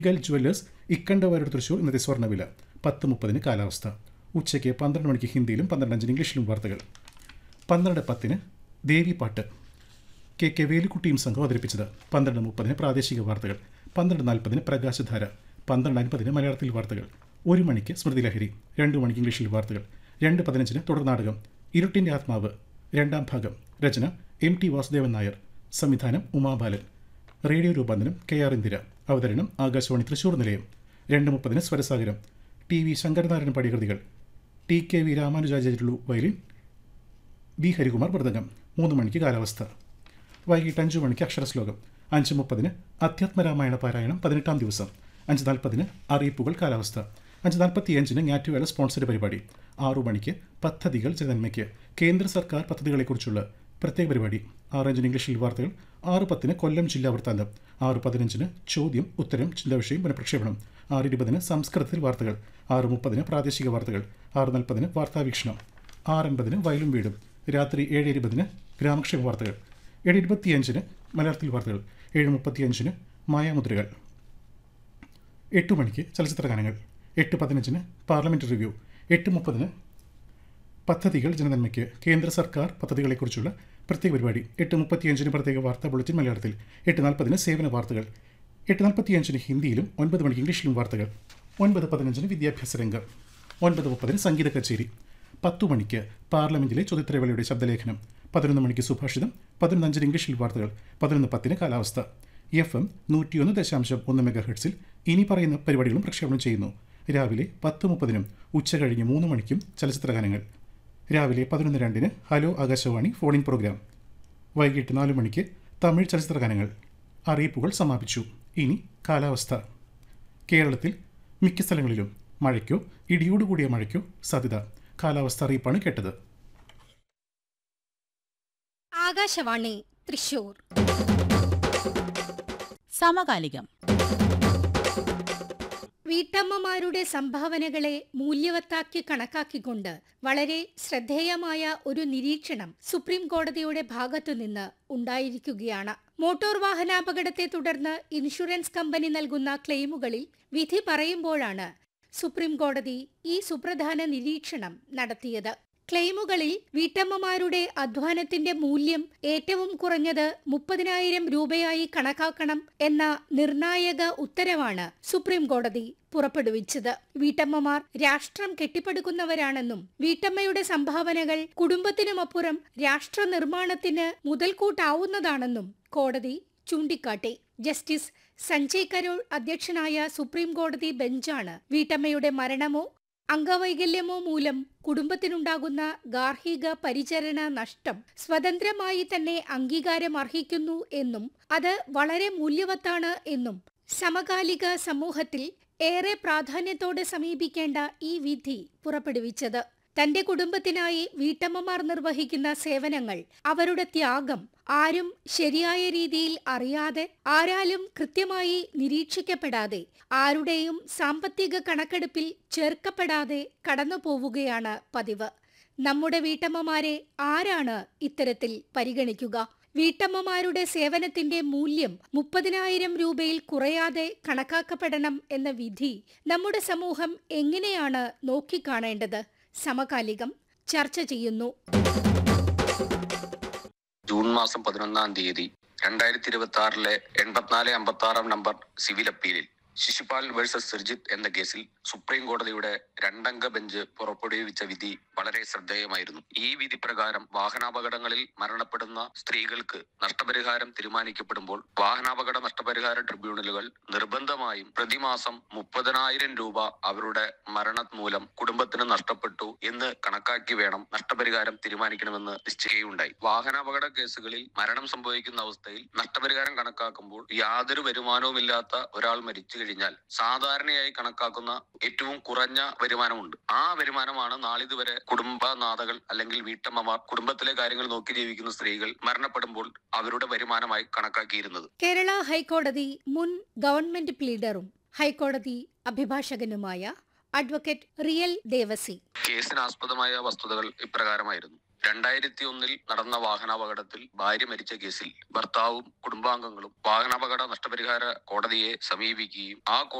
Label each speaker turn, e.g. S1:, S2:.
S1: ഗൽ jewellers ഇക്കണ്ടവാരുടെ Thrissur ഇന്നത്തെ സ്വർണ്ണവില പത്ത് മുപ്പതിന് കാലാവസ്ഥ ഉച്ചയ്ക്ക് പന്ത്രണ്ട് മണിക്ക് ഹിന്ദിയിലും പന്ത്രണ്ട് അഞ്ചിന് ഇംഗ്ലീഷിലും വാർത്തകൾ പന്ത്രണ്ട് പത്തിന് ദേവിപ്പാട്ട് കെ കെ വേലുക്കുട്ടിയും സംഘം അവതരിപ്പിച്ചത് പന്ത്രണ്ട് മുപ്പതിന് പ്രാദേശിക വാർത്തകൾ പന്ത്രണ്ട് നാൽപ്പതിന് പ്രകാശധാര പന്ത്രണ്ട് അൻപതിന് മലയാളത്തിൽ വാർത്തകൾ ഒരു മണിക്ക് സ്മൃതി ലഹരി രണ്ട് മണിക്ക് ഇംഗ്ലീഷിൽ വാർത്തകൾ രണ്ട് പതിനഞ്ചിന് തുടർ നാടകം ഇരുട്ടിൻ്റെ ആത്മാവ് രണ്ടാം ഭാഗം രചന എം ടി വാസുദേവൻ നായർ സംവിധാനം ഉമാബാലൻ റേഡിയോ രൂപാന്തരം കെ ആർ ഇന്ദിര അവതരണം ആകാശവാണി തൃശൂർ നിലയം രണ്ട് മുപ്പതിന് സ്വരസാഗരം ടി വി ശങ്കരനാരായണ പടികൃതികൾ T K V Ramanujacharyulu violin B Harikumar മൃദംഗം മൂന്ന് മണിക്ക് കാലാവസ്ഥ വൈകിട്ട് അഞ്ചു മണിക്ക് അക്ഷരശ്ലോകം അഞ്ച് മുപ്പതിന് അധ്യാത്മരാമായണ പാരായണം പതിനെട്ടാം ദിവസം അഞ്ച് നാൽപ്പതിന് അറിയിപ്പുകൾ കാലാവസ്ഥ അഞ്ച് നാൽപ്പത്തിയഞ്ചിന് ഞാറ്റുവേല സ്പോൺസർഡ് പരിപാടി ആറു മണിക്ക് പദ്ധതികൾ ജനന്മയ്ക്ക് കേന്ദ്ര സർക്കാർ പദ്ധതികളെക്കുറിച്ചുള്ള പ്രത്യേക പരിപാടി ആറ് അഞ്ചിന് ഇംഗ്ലീഷിൽ വാർത്തകൾ ആറ് പത്തിന് കൊല്ലം ജില്ലാ വൃത്താന്തം ആറ് പതിനഞ്ചിന് ചോദ്യം ഉത്തരം ചിന്താ വിഷയം പുനഃപ്രക്ഷേപണം ആറ് ഇരുപതിന് സംസ്കൃതത്തിൽ വാർത്തകൾ ആറ് മുപ്പതിന് പ്രാദേശിക വാർത്തകൾ ആറ് നാൽപ്പതിന് വാർത്താവീക്ഷണം ആറ് എൺപതിന് വയലും വീടും രാത്രി ഏഴ് ഇരുപതിന് ഗ്രാമക്ഷേമ വാർത്തകൾ ഏഴ് ഇരുപത്തിയഞ്ചിന് മലയാളത്തിൽ വാർത്തകൾ ഏഴ് മുപ്പത്തിയഞ്ചിന് മായാമുദ്രകൾ എട്ട് മണിക്ക് ചലച്ചിത്ര ഗാനങ്ങൾ എട്ട് പതിനഞ്ചിന് പാർലമെൻറ്റ് റിവ്യൂ എട്ട് മുപ്പതിന് പദ്ധതികൾ ജനനന്മയ്ക്ക് കേന്ദ്ര സർക്കാർ പദ്ധതികളെക്കുറിച്ചുള്ള പ്രത്യേക പരിപാടി എട്ട് മുപ്പത്തിയഞ്ചിന് പ്രത്യേക വാർത്താ ബുള്ളറ്റിൻ മലയാളത്തിൽ എട്ട് നാൽപ്പതിന് സേവന വാർത്തകൾ എട്ട് നാൽപ്പത്തിയഞ്ചിന് ഹിന്ദിയിലും ഒൻപത് മണിക്ക് ഇംഗ്ലീഷിലും വാർത്തകൾ ഒൻപത് പതിനഞ്ചിന് വിദ്യാഭ്യാസ രംഗം ഒൻപത് മുപ്പതിന് സംഗീത കച്ചേരി പത്തു മണിക്ക് പാർലമെന്റിലെ ചോദ്യോത്തരവേളയുടെ ശബ്ദലേഖനം പതിനൊന്ന് മണിക്ക് സുഭാഷിതം പതിനൊന്ന് അഞ്ചിന് ഇംഗ്ലീഷിൽ വാർത്തകൾ പതിനൊന്ന് പത്തിന് കാലാവസ്ഥ എഫ് എം നൂറ്റിയൊന്ന് ദശാംശം ഒന്ന് മെഗാ ഹെർട്സിൽ ഇനി പറയുന്ന പരിപാടികളും പ്രക്ഷേപണം ചെയ്യുന്നു രാവിലെ പത്ത് മുപ്പതിനും ഉച്ച കഴിഞ്ഞ് മൂന്ന് മണിക്കും ചലച്ചിത്ര ഗാനങ്ങൾ രാവിലെ പതിനൊന്ന് രണ്ടിന് ഹലോ ആകാശവാണി ഫോണിൻ പ്രോഗ്രാം വൈകിട്ട് നാല് മണിക്ക് തമിഴ് ചലച്ചിത്ര ഗാനങ്ങൾ അറിയിപ്പുകൾ സമാപിച്ചു ഇനി കാലാവസ്ഥ കേരളത്തിൽ മിക്ക സ്ഥലങ്ങളിലും മഴയ്ക്കോ ഇടിയോടുകൂടിയ മഴയ്ക്കോ സാധ്യത കാലാവസ്ഥ അറിയിപ്പാണ് കേട്ടത്
S2: ആകാശവാണി തൃശൂർ
S3: സമകാലികം
S2: വീട്ടമ്മമാരുടെ സംഭാവനകളെ മൂല്യവത്താക്കി കണക്കാക്കിക്കൊണ്ട് വളരെ ശ്രദ്ധേയമായ ഒരു നിരീക്ഷണം സുപ്രീം കോടതിയുടെ ഭാഗത്തുനിന്ന് ഉണ്ടായിരിക്കുകയാണ് മോട്ടോർ വാഹനാപകടത്തെ തുടർന്ന് ഇൻഷുറൻസ് കമ്പനി നൽകുന്ന ക്ലെയിമുകളിൽ വിധി പറയുമ്പോഴാണ് സുപ്രീം കോടതി ഈ സുപ്രധാന നിരീക്ഷണം നടത്തിയത് ക്ലെയിമുകളിൽ വീട്ടമ്മമാരുടെ അധ്വാനത്തിന്റെ മൂല്യം ഏറ്റവും കുറഞ്ഞത് മുപ്പതിനായിരം രൂപയായി കണക്കാക്കണം എന്ന നിർണായക ഉത്തരവാണ് സുപ്രീം കോടതി പുറപ്പെടുവിച്ചത് വീട്ടമ്മമാർ രാഷ്ട്രം കെട്ടിപ്പടുക്കുന്നവരാണെന്നും വീട്ടമ്മയുടെ സംഭാവനകൾ കുടുംബത്തിനുമപ്പുറം രാഷ്ട്ര നിർമ്മാണത്തിന് മുതൽക്കൂട്ടാവുന്നതാണെന്നും കോടതി ചൂണ്ടിക്കാട്ടി ജസ്റ്റിസ് സഞ്ജയ് കരോൾ അധ്യക്ഷനായ സുപ്രീം കോടതി ബെഞ്ചാണ് വീട്ടമ്മയുടെ മരണമോ അംഗവൈകല്യമോ മൂലം കുടുംബത്തിനുണ്ടാകുന്ന ഗാർഹിക പരിചരണ നഷ്ടം സ്വതന്ത്രമായി തന്നെ അംഗീകാരം അർഹിക്കുന്നു എന്നും അത് വളരെ മൂല്യവത്താണ് എന്നും സമകാലിക സമൂഹത്തിൽ ഏറെ പ്രാധാന്യത്തോടെ സമീപിക്കേണ്ട ഈ വിധി പുറപ്പെടുവിച്ചത് തന്റെ കുടുംബത്തിനായി വീട്ടമ്മമാർ നിർവഹിക്കുന്ന സേവനങ്ങൾ അവരുടെ ത്യാഗം ആരും ശരിയായ രീതിയിൽ അറിയാതെ ആരാലും കൃത്യമായി നിരീക്ഷിക്കപ്പെടാതെ ആരുടെയും സാമ്പത്തിക കണക്കെടുപ്പിൽ ചേർക്കപ്പെടാതെ കടന്നു പോവുകയാണ് പതിവ് നമ്മുടെ വീട്ടമ്മമാരെ ആരാണ് ഇത്തരത്തിൽ പരിഗണിക്കുക വീട്ടമ്മമാരുടെ സേവനത്തിന്റെ മൂല്യം മുപ്പതിനായിരം രൂപയിൽ കുറയാതെ കണക്കാക്കപ്പെടണം എന്ന വിധി നമ്മുടെ സമൂഹം എങ്ങനെയാണ് നോക്കിക്കാണേണ്ടത് സമകാലികം ചർച്ച ചെയ്യുന്നു
S4: ജൂൺ മാസം പതിനൊന്നാം തീയതി രണ്ടായിരത്തി ഇരുപത്തി ആറിലെ എൺപത്തിനാല് അമ്പത്തി ആറാം നമ്പർ സിവിൽ അപ്പീലിൽ ശിശുപാൽ വേഴ്സസ് സുർജിത്ത് എന്ന കേസിൽ സുപ്രീം കോടതിയുടെ രണ്ടംഗ ബെഞ്ച് പുറപ്പെടുവിച്ച വിധി വളരെ ശ്രദ്ധേയമായിരുന്നു ഈ വിധി പ്രകാരം വാഹനാപകടങ്ങളിൽ മരണപ്പെടുന്ന സ്ത്രീകൾക്ക് നഷ്ടപരിഹാരം തീരുമാനിക്കപ്പെടുമ്പോൾ വാഹനാപകട നഷ്ടപരിഹാര ട്രിബ്യൂണലുകൾ നിർബന്ധമായും പ്രതിമാസം മുപ്പതിനായിരം രൂപ അവരുടെ മരണ മൂലം കുടുംബത്തിന് നഷ്ടപ്പെട്ടു എന്ന് കണക്കാക്കി വേണം നഷ്ടപരിഹാരം തീരുമാനിക്കണമെന്ന് നിശ്ചയിക്കുകയുണ്ടായി വാഹനാപകട കേസുകളിൽ മരണം സംഭവിക്കുന്ന അവസ്ഥയിൽ നഷ്ടപരിഹാരം കണക്കാക്കുമ്പോൾ യാതൊരു വരുമാനവുമില്ലാത്ത ഒരാൾ മരിച്ചു കഴിഞ്ഞാൽ സാധാരണയായി കണക്കാക്കുന്ന ഏറ്റവും കുറഞ്ഞ വരുമാനമുണ്ട് ആ വരുമാനമാണ് നാളിതുവരെ കുടുംബനാഥകൾ അല്ലെങ്കിൽ വീട്ടമ്മമാർ കുടുംബത്തിലെ കാര്യങ്ങൾ നോക്കി ജീവിക്കുന്ന സ്ത്രീകൾ മരണപ്പെടുമ്പോൾ അവരുടെ വരുമാനമായി കണക്കാക്കിയിരുന്നത്
S2: കേരള ഹൈക്കോടതി മുൻ ഗവൺമെന്റ് പ്ലീഡറും ഹൈക്കോടതി അഭിഭാഷകനുമായ അഡ്വക്കേറ്റ് റിയൽ ദേവസി
S4: കേസിനാസ്പദമായ വസ്തുതകൾ ഇപ്രകാരമായിരുന്നു രണ്ടായിരത്തി ഒന്നിൽ നടന്ന വാഹനാപകടത്തിൽ ഭാര്യ മരിച്ച കേസിൽ ഭർത്താവും കുടുംബാംഗങ്ങളും വാഹനാപകട നഷ്ടപരിഹാര കോടതിയെ സമീപിക്കുകയും ആ